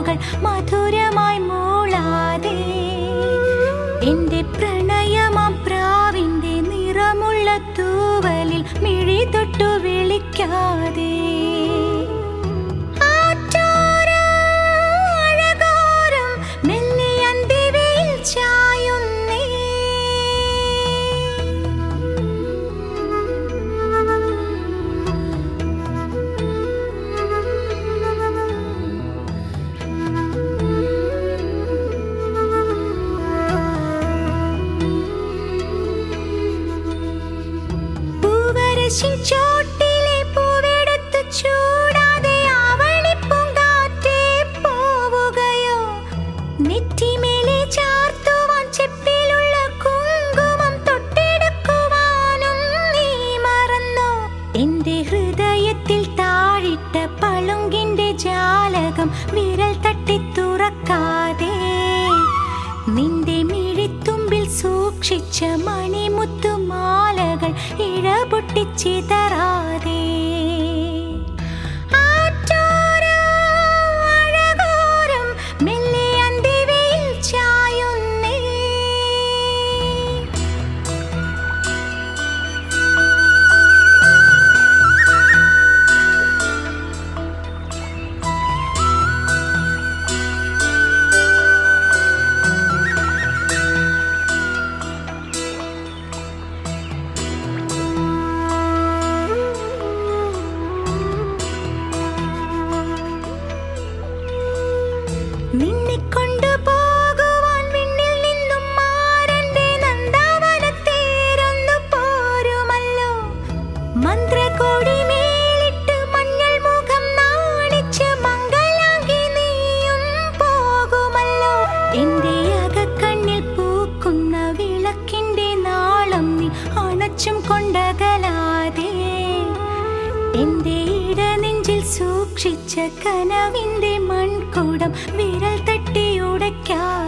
വാക്കുകൾ മധുരമായി മൂളാതെ എന്റെ പ്രണയമാം പ്രാവിന്റെ നിറമുള്ള തൂവലിൽ മിഴി തൊട്ടു വിളിക്കാതെ ആറ്റോരം അഴകോരം മെല്ലെ അന്തിവയിൽ ചായുന്നേ പൂവരശിൻ ചോട്ടിലെ പൂവെടുത്ത് ചൂടാതെ ആവണിപ്പൂങ്കാറ്റേ പോവുകയോ നെറ്റിമേലെ ചാർത്തുവാൻ ചെപ്പിലുള്ള കുങ്കുമം തൊട്ടെടുക്കുവാനും നീ മറന്നോ എന്റെ ഹൃദയത്തിൽ താഴിട്ട പളുങ്കിന്റെ ജാലകം വിരൽ തട്ടി തുറക്കാതെ നിന്റെ മിഴിത്തുമ്പിൽ സൂക്ഷിച്ച മണിമുത്തുമാലകൾ ഇഴപൊട്ടിച്ചിതറാതെ ആറ്റോരം അഴകോരം മെല്ലെ അന്തിവയിൽ ചായുന്നേ നിന്നെ കൊണ്ടുപോകുവാൻ വിണ്ണിൽ നിന്നും മാരന്റെ നന്ദാവനത്തേരൊന്നു പോരുമല്ലോ മന്ത്രകോടി മേലിട്ട് മഞ്ഞൾ മുഖം നാണിച്ച് മംഗലാങ്കി നീയും പോകുമല്ലോ എന്റെ അകക്കണ്ണിൽ പൂക്കുന്ന വിളക്കിന്റെ നാളം നീ അണച്ചും കൊണ്ടകലാതെ എന്റെ ഇടനെഞ്ചിൽ സൂക്ഷിച്ച കനവിന്റെ മൺകുടം വിരൽ തട്ടി ഉടയ്ക്കാതെ